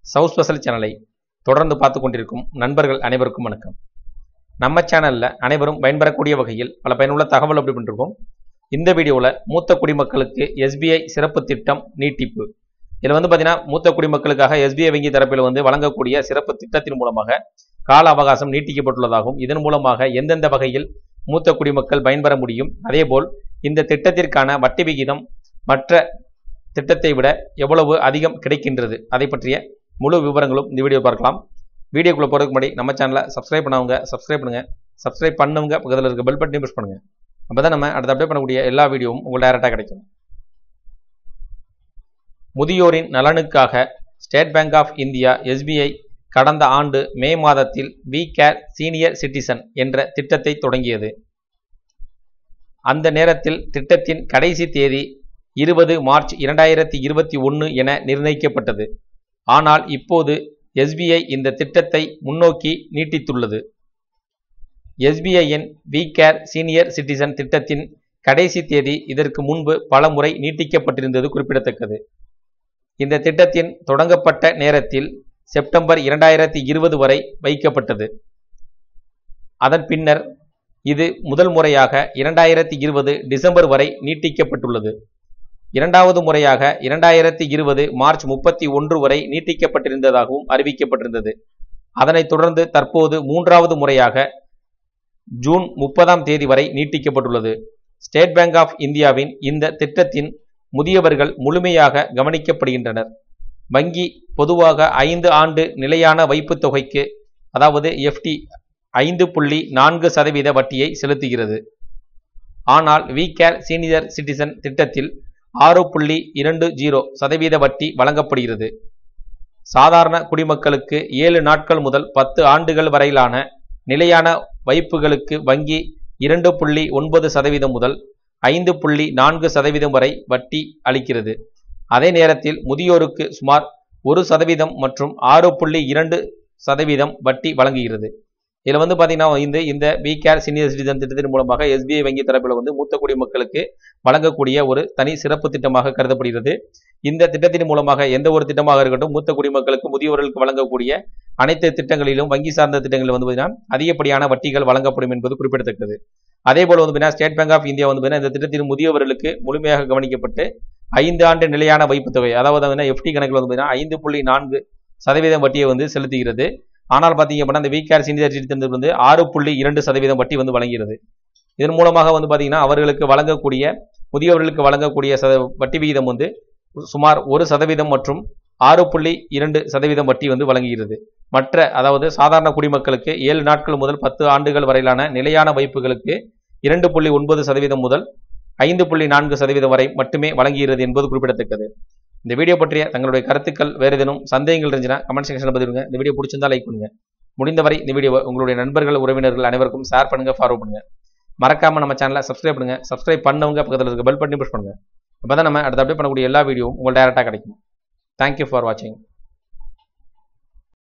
south special சேனலை தொடர்ந்து பார்த்து கொண்டிருக்கும் நண்பர்கள் அனைவருக்கும் வணக்கம் நம்ம சேனலில் அனைவரும் பயன்பெறக்கூடிய வகையில் பல பயனுள்ள தகவல் அப்படி பண்ணிருக்கோம் இந்த வீடியோவில் மூத்த குடிமக்களுக்கு எஸ்பிஐ சிறப்பு திட்டம் நீட்டிப்பு இதில் வந்து பார்த்தீங்கன்னா மூத்த குடிமக்களுக்காக எஸ்பிஐ வங்கி தரப்பில் வந்து வழங்கக்கூடிய சிறப்பு திட்டத்தின் மூலமாக கால அவகாசம் நீட்டிக்கப்பட்டுள்ளதாகவும் இதன் மூலமாக எந்தெந்த வகையில் மூத்த குடிமக்கள் பயன்பெற முடியும் அதேபோல் இந்த திட்டத்திற்கான வட்டி விகிதம் மற்ற திட்டத்தை விட எவ்வளவு அதிகம் கிடைக்கின்றது அதை பற்றிய முழு விவரங்களும் இந்த வீடியோ பார்க்கலாம் வீடியோக்குள்ள போகிறதுக்கு முன்னாடி நம்ம சேனலை சப்ஸ்கிரைப் பண்ணவங்க சப்ஸ்கிரைப் பண்ணுங்க சப்ஸ்கிரைப் பண்ணவங்க பக்கத்தில் இருக்க பெல் பட்டனையும் ப்ரெஸ் பண்ணுங்க அப்போ தான் நம்ம அடுத்த அப்டேட் பண்ணக்கூடிய எல்லா வீடியோவும் உங்களுக்கு டைரெக்டாக கிடைக்கும் முதியோரின் நலனுக்காக State Bank of India SBI கடந்த ஆண்டு மே மாதத்தில் வி கேர் சீனியர் சிட்டிசன் என்ற திட்டத்தை தொடங்கியது அந்த நேரத்தில் திட்டத்தின் கடைசி தேதி இருபது மார்ச் இரண்டாயிரத்தி இருபத்தி ஒன்று என நிர்ணயிக்கப்பட்டது ஆனால் இப்போது எஸ்பிஐ இந்த திட்டத்தை முன்னோக்கி நீட்டித்துள்ளது எஸ்பிஐயின் வி கேர் சீனியர் சிட்டிசன் திட்டத்தின் கடைசி தேதி இதற்கு முன்பு பல முறை நீட்டிக்கப்பட்டிருந்தது குறிப்பிடத்தக்கது இந்த திட்டத்தின் தொடங்கப்பட்ட நேரத்தில் செப்டம்பர் இரண்டாயிரத்தி இருபது வரை வைக்கப்பட்டது அதன் பின்னர் இது முதல் முறையாக இரண்டாயிரத்தி இருபது டிசம்பர் வரை நீட்டிக்கப்பட்டுள்ளது இரண்டாவது முறையாக இரண்டாயிரத்தி இருபது மார்ச் முப்பத்தி ஒன்று வரை நீட்டிக்கப்பட்டிருந்ததாகவும் அறிவிக்கப்பட்டிருந்தது அதனைத் தொடர்ந்து தற்போது மூன்றாவது முறையாக ஜூன் முப்பதாம் தேதி வரை நீட்டிக்கப்பட்டுள்ளது ஸ்டேட் பேங்க் ஆஃப் இந்தியாவின் இந்த திட்டத்தின் முதியவர்கள் முழுமையாக கவனிக்கப்படுகின்றனர் வங்கி பொதுவாக ஐந்து ஆண்டு நிலையான வைப்புத் தொகைக்கு அதாவது எஃப்டி ஐந்து புள்ளி நான்கு சதவீத வட்டியை செலுத்துகிறது ஆனால் வி கேர் சீனியர் சிட்டிசன் திட்டத்தில் ஆறு புள்ளி இரண்டு ஜீரோ சதவீத வட்டி வழங்கப்படுகிறது சாதாரண குடிமக்களுக்கு ஏழு நாட்கள் முதல் பத்து ஆண்டுகள் வரையிலான நிலையான வைப்புகளுக்கு வங்கி இரண்டு புள்ளி ஒன்பது சதவீதம் முதல் ஐந்து புள்ளி நான்கு சதவீதம் வரை வட்டி அளிக்கிறது அதே நேரத்தில் முதியோருக்கு சுமார் ஒரு சதவீதம் மற்றும் ஆறு புள்ளி இரண்டு சதவீதம் வட்டி வழங்குகிறது இதில் வந்து பார்த்தீங்கன்னா இந்த இந்த வி கேர் சீனியர் சிட்டிசன் திட்டத்தின் மூலமாக எஸ்பிஐ வங்கி தரப்பில் வந்து மூத்த குடிமக்களுக்கு வழங்கக்கூடிய ஒரு தனி சிறப்பு திட்டமாக கருதப்படுகிறது இந்த திட்டத்தின் மூலமாக எந்த ஒரு திட்டமாக இருக்கட்டும் மூத்த குடிமக்களுக்கு முதியோர்களுக்கு வழங்கக்கூடிய அனைத்து திட்டங்களிலும் வங்கி சார்ந்த திட்டங்களில் வந்து பார்த்தீங்கன்னா அதிகப்படியான வட்டிகள் வழங்கப்படும் என்பது குறிப்பிடத்தக்கது அதே போல வந்து பார்த்தீங்கன்னா ஸ்டேட் பேங்க் ஆஃப் இந்தியா வந்து பார்த்தீங்கன்னா இந்த திட்டத்தின் முதியவர்களுக்கு முழுமையாக கவனிக்கப்பட்டு ஐந்து ஆண்டு நிலையான வைப்பு தொகை அதாவது எஃப்டி கணக்கில் வந்து பார்த்தீங்கன்னா ஐந்து புள்ளி நான்கு சதவீதம் வட்டியை வந்து செலுத்துகிறது ஆனால் பார்த்தீங்க அப்படின்னா இந்த வீக்கார் சீனியர் சிட்டிசன் வந்து ஆறு புள்ளி இரண்டு சதவீதம் வட்டி வந்து வழங்குகிறது இதன் மூலமாக வந்து பார்த்தீங்கன்னா அவர்களுக்கு வழங்கக்கூடிய முதியவர்களுக்கு வழங்கக்கூடிய சத வட்டி விகிதம் வந்து சுமார் ஒரு சதவீதம் மற்றும் ஆறு புள்ளி இரண்டு சதவீதம் வட்டி வந்து வழங்குகிறது மற்ற அதாவது சாதாரண குடிமக்களுக்கு ஏழு நாட்கள் முதல் பத்து ஆண்டுகள் வரையிலான நிலையான வைப்புகளுக்கு இரண்டு புள்ளி ஒன்பது சதவீதம் முதல் ஐந்து புள்ளி நான்கு சதவீதம் வரை மட்டுமே வழங்குகிறது என்பது குறிப்பிடத்தக்கது இந்த வீடியோ பற்றிய தங்களுடைய கருத்துக்கள் வேறு ஏதேனும் சந்தேகங்கள் இருந்துச்சுன்னா கமெண்ட் செக்ஷனில் பதிவுங்க இந்த வீடியோ பிடிச்சிருந்தா லைக் பண்ணுங்க முடிந்தவரை இந்த வீடியோ உங்களுடைய நண்பர்கள் உறவினர்கள் அனைவருக்கும் ஷேர் பண்ணுங்க ஃபாலோ பண்ணுங்க மறக்காம நம்ம சேனலை சப்ஸ்கிரைப் பண்ணுங்க சப்ஸ்கிரைப் பண்ணவங்க பக்கத்தில் இருக்க பெல் பட்டனை புஷ் பண்ணுங்க அப்போ தான் நம்ம அடுத்த அப்டேட் பண்ணக்கூடிய எல்லா வீடியோவும் உங்களுக்கு டேரெக்டாக கிடைக்கும் தேங்க்யூ ஃபார் வாட்சிங்